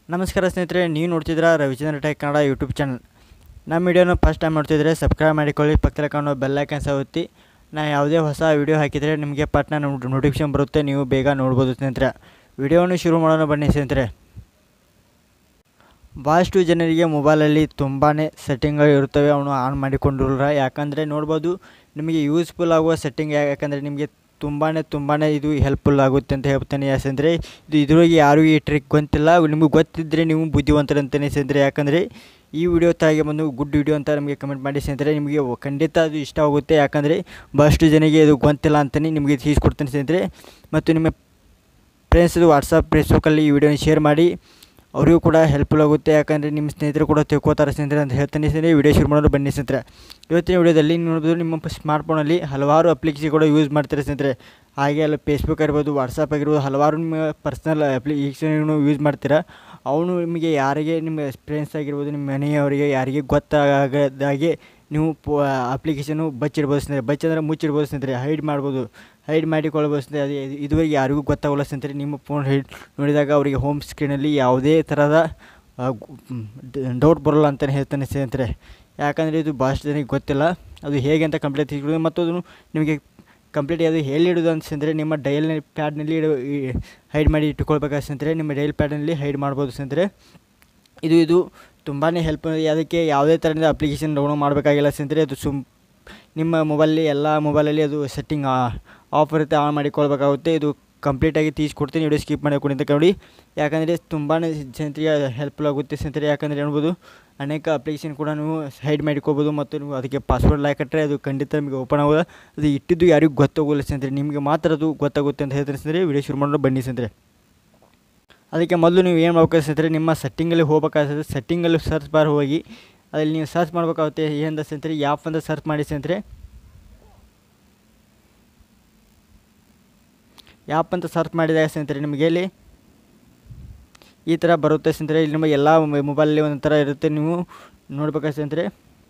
ನಮಸ್ಕಾರ ಸ್ನೇಹಿತರೆ ನೀವು ನೋಡ್ತಿದ್ದೀರಾ Ravichandra tech Kannada YouTube channel ನಮ್ಮ ವಿಡಿಯೋನ ಫಸ್ಟ್ ಟೈಮ್ ನೋಡ್ತಿದ್ರೆ ಸಬ್ಸ್ಕ್ರೈಬ್ ಮಾಡಿಕೊಳ್ಳಿ ಪಕ್ಕದಲ್ಲಿ ಕಾಣೋ ಬೆಲ್ಲೈಕನ್ ಸಹ ಒತ್ತಿ ನಾ ಯಾವುದೇ ಹೊಸ ವಿಡಿಯೋ ಹಾಕಿದರೆ ನಿಮಗೆ ಪಟ್ನ ನೋಟಿಫಿಕೇಶನ್ ಬರುತ್ತೆ ನೀವು ಬೇಗ ನೋಡ್ಬೋದು ಸ್ನೇಹಿತರೆ ವಿಡಿಯೋವನ್ನು ಶುರು ಮಾಡೋಣ ಬನ್ನಿ ಸ್ನೇಹಿತರೆ ಭಾಳಷ್ಟು ಜನರಿಗೆ ಮೊಬೈಲಲ್ಲಿ ತುಂಬಾ ಸೆಟ್ಟಿಂಗ್ಗಳು ಇರುತ್ತವೆ ಅವನು ಆನ್ ಮಾಡಿಕೊಂಡಿರಲ್ಲ ಯಾಕಂದರೆ ನೋಡ್ಬೋದು ನಿಮಗೆ ಯೂಸ್ಫುಲ್ ಆಗುವ ಸೆಟ್ಟಿಂಗ್ ಯಾಕಂದರೆ ನಿಮಗೆ ತುಂಬಾ ತುಂಬಾ ಇದು ಹೆಲ್ಪ್ಫುಲ್ ಆಗುತ್ತೆ ಅಂತ ಹೇಳ್ತಾನೆ ಯಾಕಂದರೆ ಇದು ಇದ್ರೊಳಗೆ ಯಾರಿಗೂ ಈ ಟ್ರಿಕ್ ಗೊತ್ತಿಲ್ಲ ನಿಮಗೆ ಗೊತ್ತಿದ್ದರೆ ನೀವು ಬುದ್ಧಿವಂತರು ಅಂತಲೇ ಸ್ನೇಹಿತರೆ ಯಾಕಂದರೆ ಈ ವಿಡಿಯೋ ತಾಯಿಗೆ ಬಂದು ಗುಡ್ ವಿಡಿಯೋ ಅಂತ ನಮಗೆ ಕಮೆಂಟ್ ಮಾಡಿ ಸ್ನೇಹಿತರೆ ನಿಮಗೆ ಖಂಡಿತ ಅದು ಇಷ್ಟ ಆಗುತ್ತೆ ಯಾಕಂದರೆ ಭಾಳಷ್ಟು ಜನರಿಗೆ ಇದು ಗೊತ್ತಿಲ್ಲ ಅಂತಲೇ ನಿಮಗೆ ತಿಳಿಸ್ಕೊಡ್ತೇನೆ ಸ್ನೇಹಿತರೆ ಮತ್ತು ನಿಮ್ಮ ಫ್ರೆಂಡ್ಸ್ ವಾಟ್ಸಪ್ ಫೇಸ್ಬುಕ್ಕಲ್ಲಿ ಈ ವಿಡಿಯೋನ ಶೇರ್ ಮಾಡಿ ಅವರಿಗೂ ಕೂಡ ಹೆಲ್ಪ್ಫುಲ್ ಆಗುತ್ತೆ ಯಾಕಂದರೆ ನಿಮ್ಮ ಸ್ನೇಹಿತರು ಕೂಡ ತಿಳ್ಕೊತಾರೆ ಸ್ನೇಹಿತರೆ ಅಂತ ಹೇಳ್ತೀನಿ ಸ್ನೇಹಿತರೆ ವಿಡಿಯೋ ಶುರು ಮಾಡೋದು ಬನ್ನಿ ಸ್ನೇಹಿತರೆ ಇವತ್ತಿನ ವಿಡಿಯೋದಲ್ಲಿ ನೋಡ್ಬೋದು ನಿಮ್ಮ ಸ್ಮಾರ್ಟ್ಫೋನಲ್ಲಿ ಹಲವಾರು ಅಪ್ಲಿಕೇಶನ್ ಕೂಡ ಯೂಸ್ ಮಾಡ್ತಾರೆ ಸ್ನೇಹಿತರೆ ಹಾಗೆ ಅಲ್ಲ ಫೇಸ್ಬುಕ್ ಆಗಿರ್ಬೋದು ವಾಟ್ಸಪ್ ಆಗಿರ್ಬೋದು ಹಲವಾರು ನಿಮ್ಮ ಪರ್ಸ್ನಲ್ ಅಪ್ಲಿಕೇಶನ್ ಯೂಸ್ ಮಾಡ್ತೀರಾ ಅವನು ನಿಮಗೆ ಯಾರಿಗೆ ನಿಮ್ಮ ಫ್ರೆಂಡ್ಸ್ ಆಗಿರ್ಬೋದು ನಿಮ್ಮ ಮನೆಯವರಿಗೆ ಯಾರಿಗೆ ಗೊತ್ತಾಗದಾಗೆ ನೀವು ಪೋ ಅಪ್ಲಿಕೇಶನು ಬಚ್ಚಿಡ್ಬೋದು ಸ್ನೇಹಿತರೆ ಬಚ್ಚಂದ್ರೆ ಮುಚ್ಚಿಡ್ಬೋದು ಸ್ನೇಹಿತರೆ ಹೈಡ್ ಮಾಡ್ಬೋದು ಹೈಡ್ ಮಾಡಿಕೊಳ್ಬೋದು ಸ್ನೇಹಿತರೆ ಅದು ಇದುವರೆಗೆ ಯಾರಿಗೂ ಗೊತ್ತಾಗಲ್ಲ ಸ್ನೇಹಿತರೆ ನಿಮ್ಮ ಫೋನ್ ಹೈಡ್ ನೋಡಿದಾಗ ಅವರಿಗೆ ಹೋಮ್ ಸ್ಕ್ರೀನಲ್ಲಿ ಯಾವುದೇ ಥರದ ಡೌಟ್ ಬರೋಲ್ಲ ಅಂತಲೇ ಹೇಳ್ತಾನೆ ಸ್ನೇಹಿತರೆ ಯಾಕಂದರೆ ಇದು ಭಾಳಷ್ಟು ಜನಕ್ಕೆ ಗೊತ್ತಿಲ್ಲ ಅದು ಹೇಗೆ ಅಂತ ಕಂಪ್ಲೀಟ್ ತಿಳ್ಕೊಳ್ಳೋದು ಮತ್ತು ಅದನ್ನು ನಿಮಗೆ ಕಂಪ್ಲೀಟ್ ಅದು ಎಲ್ಲಿಡೋದು ಅಂತಂದರೆ ನಿಮ್ಮ ಡೈಲ್ ಪ್ಯಾಡ್ನಲ್ಲಿ ಇಡು ಹೈಡ್ ಮಾಡಿ ಇಟ್ಕೊಳ್ಬೇಕಾದ್ರೆ ಸ್ನೇಹಿತರೆ ನಿಮ್ಮ ಡೈಲ್ ಪ್ಯಾಡ್ನಲ್ಲಿ ಹೈಡ್ ಮಾಡ್ಬೋದು ಸ್ನೇಹಿತರೆ ಇದು ಇದು ತುಂಬಾ ಹೆಲ್ಪ್ ಅದಕ್ಕೆ ಯಾವುದೇ ಥರದ ಅಪ್ಲಿಕೇಶನ್ ಡೌನ್ಲೋಡ್ ಮಾಡಬೇಕಾಗಿಲ್ಲ ಸ್ನೇಹಿತರೆ ಅದು ಸುಮ್ ನಿಮ್ಮ ಮೊಬೈಲಲ್ಲಿ ಎಲ್ಲ ಮೊಬೈಲಲ್ಲಿ ಅದು ಸೆಟ್ಟಿಂಗ್ ಆಫ್ ಇರುತ್ತೆ ಆನ್ ಮಾಡಿಕೊಳ್ಬೇಕಾಗುತ್ತೆ ಇದು ಕಂಪ್ಲೀಟಾಗಿ ತೀಸ್ಕೊಡ್ತೀನಿ ವಿಡಿಯೋ ಸ್ಕಿಪ್ ಮಾಡಿ ಅಂತ ನೋಡಿ ಯಾಕಂದರೆ ತುಂಬಾ ಸ್ನೇಹಿತರಿಗೆ ಹೆಲ್ಪ್ಫುಲ್ ಆಗುತ್ತೆ ಸ್ನೇಹಿತರೆ ಯಾಕಂದರೆ ಹೇಳ್ಬೋದು ಅನೇಕ ಅಪ್ಲಿಕೇಶನ್ ಕೂಡ ನೀವು ಹೈಡ್ ಮಾಡಿಕೋಬೋದು ಮತ್ತು ನೀವು ಅದಕ್ಕೆ ಪಾಸ್ವರ್ಡ್ ಹಾಕಿಟ್ರೆ ಅದು ಖಂಡಿತ ನಿಮಗೆ ಓಪನ್ ಆಗೋದು ಅದು ಇಟ್ಟಿದ್ದು ಯಾರಿಗೂ ಗೊತ್ತಾಗೋಲ್ಲ ಸ್ನೇಹಿತರೆ ನಿಮಗೆ ಮಾತ್ರ ಅದು ಗೊತ್ತಾಗುತ್ತೆ ಅಂತ ಹೇಳ್ತಾರೆ ಸ್ನೇಹಿತರೆ ವಿಡಿಯೋ ಶುರು ಮಾಡೋದು ಬನ್ನಿ ಸ್ನೇಹಿತರೆ ಅದಕ್ಕೆ ಮೊದಲು ನೀವು ಏನು ಮಾಡ್ಬೇಕು ಸ್ನೇಹಿತರೆ ನಿಮ್ಮ ಸೆಟ್ಟಿಂಗಲ್ಲಿ ಹೋಗ್ಬೇಕಾಗ್ತದೆ ಸೆಟ್ಟಿಂಗಲ್ಲಿ ಸರ್ಚ್ ಬಾರ್ ಹೋಗಿ ಅದಲ್ಲಿ ನೀವು ಸರ್ಚ್ ಮಾಡ್ಬೇಕಾಗುತ್ತೆ ಏನಂತ ಸ್ನೇಹಿತರೆ ಯಾಪ್ ಅಂತ ಸರ್ಚ್ ಮಾಡಿ ಸ್ನೇಹಿತರೆ ಯಾಪ್ ಅಂತ ಸರ್ಚ್ ಮಾಡಿದಾಗ ಸ್ನೇಹಿತರೆ ನಿಮಗೆ ಇಲ್ಲಿ ಈ ಥರ ಬರುತ್ತೆ ಸ್ನೇಹಿತರೆ ಇಲ್ಲಿ ನಿಮಗೆ ಎಲ್ಲ ಮೊಬೈಲಲ್ಲಿ ಒಂಥರ ಇರುತ್ತೆ ನೀವು ನೋಡ್ಬೇಕಾದ್ರೆ ಸ್ನೇಹಿತರೆ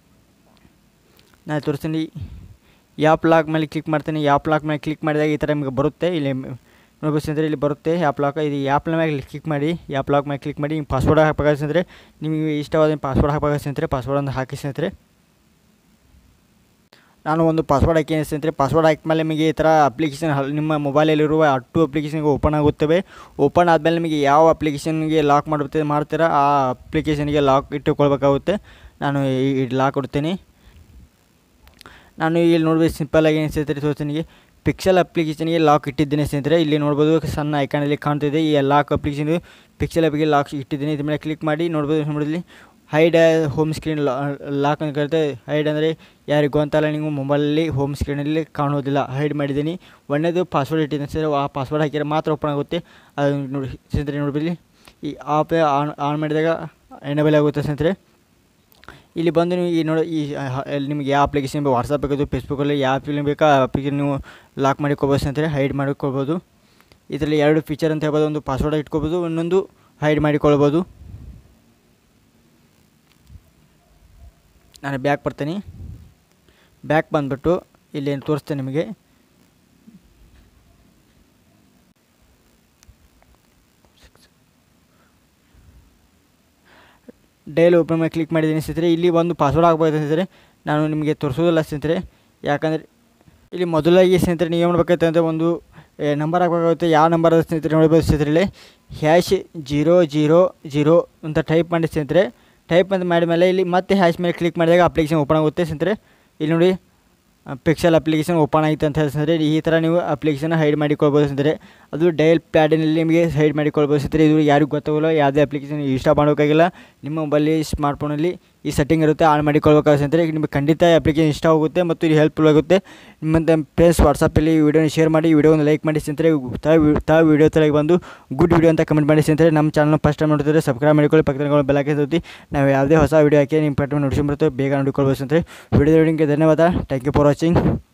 ನಾನು ತೋರಿಸ್ತೀನಿ ಯಾಪ್ ಲಾಕ್ ಮೇಲೆ ಕ್ಲಿಕ್ ಮಾಡ್ತೀನಿ ಯಾಪ್ ಲಾಕ್ ಮೇಲೆ ಕ್ಲಿಕ್ ಮಾಡಿದಾಗ ಈ ಥರ ನಿಮಗೆ ಬರುತ್ತೆ ಇಲ್ಲಿ ನೋಡ್ಬೋದು ಸ್ನೇಹಿತರೆ ಇಲ್ಲಿ ಬರುತ್ತೆ ಆ್ಯಪ್ ಲಾಕ್ ಇದು ಆ್ಯಪ್ ಮೇಲೆ ಕ್ಲಿಕ್ ಮಾಡಿ ಆ್ಯಪ್ ಲಾಕ್ ಮೇಲೆ ಕ್ಲಿಕ್ ಮಾಡಿ ಹಿಂಗೆ ಪಾಸ್ವರ್ಡ್ ಹಾಕಬೇಕಾದ್ರೆ ಸ್ನೇಹಿತರೆ ನಿಮಗೆ ಇಷ್ಟವಾದ ಪಾಸ್ವರ್ಡ್ ಹಾಕಬೇಕಾದ್ರೆ ಸ್ನೇಹಿತರೆ ಪಾಸ್ವರ್ಡನ್ನು ಹಾಕಿ ಸ್ನೇಹಿತರೆ ನಾನು ಒಂದು ಪಾಸ್ವರ್ಡ್ ಹಾಕಿ ಸ್ನೇಹಿತರೆ ಪಾಸ್ವರ್ಡ್ ಹಾಕಿದ ಮೇಲೆ ನಿಮಗೆ ಈ ಥರ ಅಪ್ಲಿಕೇಶನ್ ನಿಮ್ಮ ಮೊಬೈಲಲ್ಲಿರುವ ಅಟ್ಟು ಅಪ್ಲಿಕೇಶನ್ಗೆ ಓಪನ್ ಆಗುತ್ತವೆ ಓಪನ್ ಆದಮೇಲೆ ನಿಮಗೆ ಯಾವ ಅಪ್ಲಿಕೇಶನ್ಗೆ ಲಾಕ್ ಮಾಡುತ್ತೆ ಮಾಡ್ತೀರಾ ಆ ಅಪ್ಲಿಕೇಶನ್ಗೆ ಲಾಕ್ ಇಟ್ಟುಕೊಳ್ಬೇಕಾಗುತ್ತೆ ನಾನು ಈ ಲಾಕ್ ಕೊಡ್ತೀನಿ ನಾನು ಇಲ್ಲಿ ನೋಡ್ಬೋದು ಸಿಂಪಲ್ಲಾಗಿ ಏನು ಸ್ನೇಹಿತರೆ ತೋರಿಸ್ತೀನಿ ಪಿಕ್ಸೆಲ್ ಅಪ್ಲಿಕೇಶನ್ಗೆ ಲಾಕ್ ಇಟ್ಟಿದ್ದೀನಿ ಸ್ನೇಹಿತರೆ ಇಲ್ಲಿ ನೋಡ್ಬೋದು ಸಣ್ಣ ಐಕಾನಲ್ಲಿ ಕಾಣ್ತಿದೆ ಈ ಲಾಕ್ ಅಪ್ಲಿಕೇಶನ್ ಪಿಕ್ಸೆಲ್ ಅಪ್ಪಿಗೆ ಲಾಕ್ ಇಟ್ಟಿದ್ದೀನಿ ಇದ್ರ ಮೇಲೆ ಕ್ಲಿಕ್ ಮಾಡಿ ನೋಡ್ಬೋದು ನೋಡಿದ್ಲಿ ಹೈಡ್ ಹೋಮ್ ಸ್ಕ್ರೀನ್ ಲಾಕ್ ಅಂತ ಕರಿತೆ ಹೈಡ್ ಅಂದರೆ ಯಾರಿಗೂ ಅಂತಲ್ಲ ನೀವು ಮೊಬೈಲಲ್ಲಿ ಹೋಮ್ ಸ್ಕ್ರೀನಲ್ಲಿ ಕಾಣೋದಿಲ್ಲ ಹೈಡ್ ಮಾಡಿದ್ದೀನಿ ಒಂದೇದು ಪಾಸ್ವರ್ಡ್ ಇಟ್ಟಿದ್ದೀನಿ ಸರ್ ಆ ಪಾಸ್ವರ್ಡ್ ಹಾಕಿದ್ರೆ ಮಾತ್ರ ಓಪನ್ ಆಗುತ್ತೆ ಅದು ನೋಡಿ ಸ್ನೇಹಿತರೆ ನೋಡ್ಬಿಡಿ ಈ ಆಪ್ ಆನ್ ಆನ್ ಮಾಡಿದಾಗ ಎನೇಬಲ್ ಆಗುತ್ತೆ ಸ್ನೇಹಿತರೆ ಇಲ್ಲಿ ಬಂದು ನೀವು ಈ ನೋಡಿ ಈ ನಿಮಗೆ ಯಾವ ಅಪ್ಲಿಕೇಶನ್ ಬೇಕು ವಾಟ್ಸಪ್ ಬೇಕು ಫೇಸ್ಬುಕ್ಕಲ್ಲಿ ಯಾವ ಅಪ್ಲಿಕೇಶನ್ ಬೇಕಾ ಆ ಅಪ್ಲಿಕೇಶನ್ ನೀವು ಲಾಕ್ ಮಾಡಿಕೊಬೋದು ಸ್ನೇಹಿತರೆ ಹೈಡ್ ಮಾಡಿಕೊಳ್ಬೋದು ಇದರಲ್ಲಿ ಎರಡು ಫೀಚರ್ ಅಂತ ಹೇಳ್ಬೋದು ಒಂದು ಪಾಸ್ವರ್ಡ್ ಇಟ್ಕೊಬೋದು ಇನ್ನೊಂದು ಹೈಡ್ ಮಾಡಿಕೊಳ್ಬೋದು ನಾನು ಬ್ಯಾಕ್ ಬರ್ತೀನಿ ಬ್ಯಾಕ್ ಬಂದುಬಿಟ್ಟು ಇಲ್ಲಿ ತೋರಿಸ್ತೇನೆ ನಿಮಗೆ ಡೈಲಿ ಓಪನ್ ಮಾಡಿ ಕ್ಲಿಕ್ ಮಾಡಿದ್ದೀನಿ ಸ್ನೇಹಿತರೆ ಇಲ್ಲಿ ಒಂದು ಪಾಸ್ವರ್ಡ್ ಹಾಕ್ಬೋದು ಸ್ನೇಹಿತರೆ ನಾನು ನಿಮಗೆ ತೋರಿಸೋದಿಲ್ಲ ಸ್ನೇಹಿತರೆ ಯಾಕಂದರೆ ಇಲ್ಲಿ ಮೊದಲಾಗಿ ಸ್ನೇಹಿತರೆ ನೀವು ಏನು ಮಾಡಬೇಕಾಗುತ್ತೆ ಅಂದರೆ ಒಂದು ನಂಬರ್ ಹಾಕಬೇಕಾಗುತ್ತೆ ಯಾವ ನಂಬರ್ ಸ್ನೇಹಿತರೆ ನೋಡ್ಬೋದು ಸ್ನೇಹಿತರೆ ಹ್ಯಾಶ್ ಜೀರೋ ಜೀರೋ ಜೀರೋ ಅಂತ ಟೈಪ್ ಮಾಡಿ ಸ್ನೇಹಿತರೆ ಟೈಪ್ ಅಂತ ಮಾಡಿದ್ಮೇಲೆ ಇಲ್ಲಿ ಮತ್ತೆ ಹ್ಯಾಶ್ ಮೇಲೆ ಕ್ಲಿಕ್ ಮಾಡಿದಾಗ ಅಪ್ಲಿಕೇಶನ್ ಓಪನ್ ಆಗುತ್ತೆ ಸ್ನೇಹಿತರೆ ಇಲ್ಲಿ ನೋಡಿ ಪಿಕ್ಸೆಲ್ ಅಪ್ಲಿಕೇಶನ್ ಓಪನ್ ಆಯಿತು ಅಂತ ಹೇಳಿದ್ರೆ ಈ ಥರ ನೀವು ಅಪ್ಲಿಕೇಶನ್ ಹೈಡ್ ಮಾಡಿಕೊಳ್ಬೋದು ಸ್ನೇಹಿತರೆ ಅದು ಡೈಲ್ ಪ್ಯಾಡಿನಲ್ಲಿ ನಿಮಗೆ ಹೈಡ್ ಮಾಡಿಕೊಳ್ಬೋದು ಸ್ನೇಹಿತರೆ ಇದು ಯಾರಿಗೂ ಗೊತ್ತಾಗಲ್ಲ ಯಾವುದೇ ಅಪ್ಲಿಕೇಶನ್ ಇಷ್ಟ ಮಾಡೋಕ್ಕಾಗಿಲ್ಲ ನಿಮ್ಮ ಮೊಬೈಲಿ ಸ್ಮಾರ್ಟ್ಫೋನಲ್ಲಿ ಈ ಸೆಟ್ಟಿಂಗ್ ಇರುತ್ತೆ ಆನ್ ಮಾಡಿಕೊಳ್ಬೇಕಾಗುತ್ತೆ ಸ್ನೇಹಿತರೆ ನಿಮಗೆ ಖಂಡಿತ ಅಪ್ಲಿಕೇಶನ್ ಇಷ್ಟ ಆಗುತ್ತೆ ಮತ್ತು ಇದು ಹೆಲ್ಪ್ಫುಲ್ ಆಗುತ್ತೆ ನಿಮ್ಮಂತ ಫ್ರೆಂಡ್ಸ್ ವಾಟ್ಸಪ್ಪಲ್ಲಿ ವಿಡಿಯೋನ ಶೇರ್ ಮಾಡಿ ವಿಡಿಯೋನ ಲೈಕ್ ಮಾಡಿ ಸ್ನೇಹಿತರೆ ತಾ ತಾ ವಿಡಿಯೋ ತಲೆಗೆ ಬಂದು ಗುಡ್ ವಿಡಿಯೋ ಅಂತ ಕಮೆಂಟ್ ಮಾಡಿ ಸ್ನೇಹಿತರೆ ನಮ್ಮ ಚಾನಲ್ನ ಫಸ್ಟ್ ಟೈಮ್ ನೋಡ್ತಿದ್ರೆ ಸಬ್ಸ್ಕ್ರೈಬ್ ಮಾಡಿಕೊಳ್ಳಿ ಪಕ್ಕದಲ್ಲಿ ಬೆಲ್ ಹಾಕಿ ನಾವು ಯಾವುದೇ ಹೊಸ ವಿಡಿಯೋ ಹಾಕಿ ನಿಮ್ಮ ಪೆಟ್ಟು ನೋಡ್ಸ್ಕೊಂಡ್ಬರ್ತೇವೆ ಬೇಗ ನೋಡಿಕೊಳ್ಬೋದು ಸ್ನೇಹಿತರೆ ವಿಡಿಯೋ ನೋಡಿಗೆ ಧನ್ಯವಾದ ಥ್ಯಾಂಕ್ ಯು ಫಾರ್ ವಾಚಿಂಗ್